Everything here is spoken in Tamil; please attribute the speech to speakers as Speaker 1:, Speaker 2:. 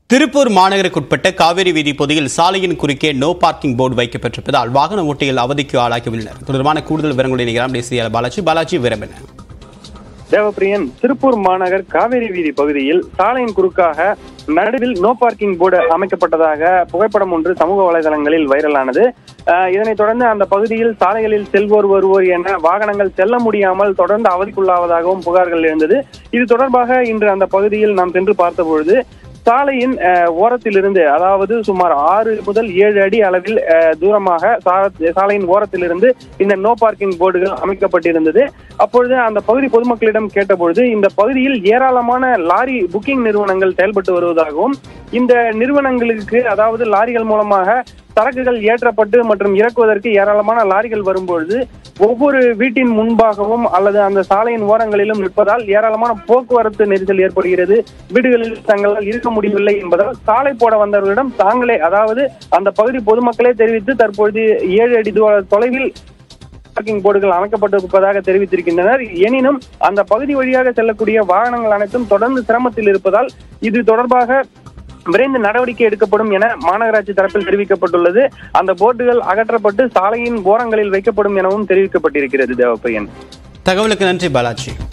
Speaker 1: திருப்பூர் மாநகருக்குட்பட்ட காவேரி வீதி பகுதியில் சாலையின் குறுக்கே நோ பார்க்கிங் போர்டு வைக்கப்பட்டிருப்பதால் வாகன ஓட்டிகள் அவதிக்கு ஆளாகியுள்ளனர் தொடர்பான கூடுதல் விவரங்களை நிகழாம் தேசிய பாலாஜி பாலாஜி விவரம் என்ன
Speaker 2: தேவப்பிரியன் திருப்பூர் மாநகர் காவேரி வீதி பகுதியில் சாலையின் குறுக்காக நடுவில் நோ பார்க்கிங் போர்டு அமைக்கப்பட்டதாக புகைப்படம் ஒன்று சமூக வலைதளங்களில் வைரலானது அஹ், இதனைத் தொடர்ந்து அந்த பகுதியில் சாலைகளில் செல்வோர் வருவோர் என வாகனங்கள் செல்ல முடியாமல் தொடர்ந்து அவதிக்குள்ளாவதாகவும் புகார்கள் எழுந்தது இது தொடர்பாக இன்று அந்த பகுதியில் நாம் சென்று பார்த்தபொழுது சாலையின் அஹ், ஓரத்திலிருந்து அதாவது சுமார் ஆறு முதல் ஏழு அடி அளவில் அஹ், தூரமாக சா- சாலையின் ஓரத்திலிருந்து இந்த நோ பார்க்கிங் போர்டுகள் அமைக்கப்பட்டிருந்தது அப்பொழுது அந்த பகுதி பொதுமக்களிடம் கேட்டபொழுது இந்த பகுதியில் ஏராளமான லாரி புக்கிங் நிறுவனங்கள் செயல்பட்டு வருவதாகவும் இந்த நிறுவனங்களுக்கு அதாவது லாரிகள் மூலமாக சரக்குகள் ஏற்றப்பட்டு மற்றும் இறக்குவதற்கு ஏராளமான லாரிகள் வரும்பொழுது ஒவ்வொரு வீட்டின் முன்பாகவும் அல்லது அந்த சாலையின் ஓரங்களிலும் நிற்பதால் ஏராளமான போக்குவரத்து நெரிசல் ஏற்படுகிறது வீடுகளில் தங்களால் இருக்க முடியவில்லை என்பதால் சாலை போட வந்தவர்களிடம் தாங்களே அதாவது அந்த பகுதி பொதுமக்களே தெரிவித்து தற்பொழுது ஏழு அடி தூர தொலைவில் பார்க்கிங் போர்டுகள் அமைக்கப்பட்டிருப்பதாக தெரிவித்திருக்கின்றனர் எனினும் அந்த பகுதி வழியாக செல்லக்கூடிய வாகனங்கள் அனைத்தும் தொடர்ந்து சிரமத்தில் இருப்பதால் இது தொடர்பாக விரைந்து நடவடிக்கை எடுக்கப்படும் என மாநகராட்சி தரப்பில் தெரிவிக்கப்பட்டுள்ளது அந்த போர்டுகள் அகற்றப்பட்டு சாலையின் ஓரங்களில் வைக்கப்படும் எனவும் தெரிவிக்கப்பட்டிருக்கிறது தேவப்பையன்
Speaker 1: தகவலுக்கு நன்றி பாலாஜி